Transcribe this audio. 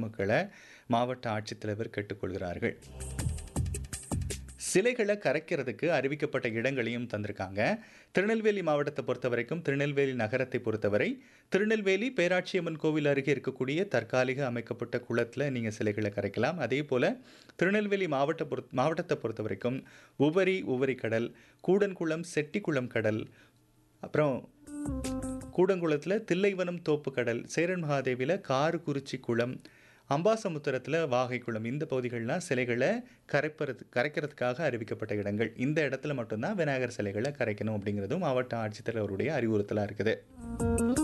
பொதுமக்களை மாவட்ட ஆட்சித்தலைவர் கேட்டுக்கொள்கிறார்கள் சிலைகளை கரைக்கிறதுக்கு அறிவிக்கப்பட்ட இடங்களையும் தந்திருக்காங்க திருநெல்வேலி மாவட்டத்தை பொறுத்த வரைக்கும் திருநெல்வேலி நகரத்தை பொறுத்தவரை திருநெல்வேலி பேராட்சியம்மன் கோவில் அருகே இருக்கக்கூடிய தற்காலிக அமைக்கப்பட்ட குளத்தில் நீங்கள் சிலைகளை கரைக்கலாம் அதே போல் திருநெல்வேலி மாவட்ட பொறு மாவட்டத்தை பொறுத்த வரைக்கும் உவரி உவரி கடல் கூடன்குளம் செட்டிக்குளம் கடல் அப்புறம் கூடங்குளத்தில் தில்லைவனம் தோப்பு கடல் சேரன் மகாதேவியில் காருக்குறிச்சி குளம் அம்பாசமுத்திரத்தில் வாகை குளம் இந்த பகுதிகள்லாம் சிலைகளை கரைப்பறது கரைக்கிறதுக்காக அறிவிக்கப்பட்ட இடங்கள் இந்த இடத்துல மட்டும்தான் விநாயகர் சிலைகளை கரைக்கணும் அப்படிங்கிறதும் மாவட்ட ஆட்சித்தலைவருடைய அறிவுறுத்தலாக இருக்குது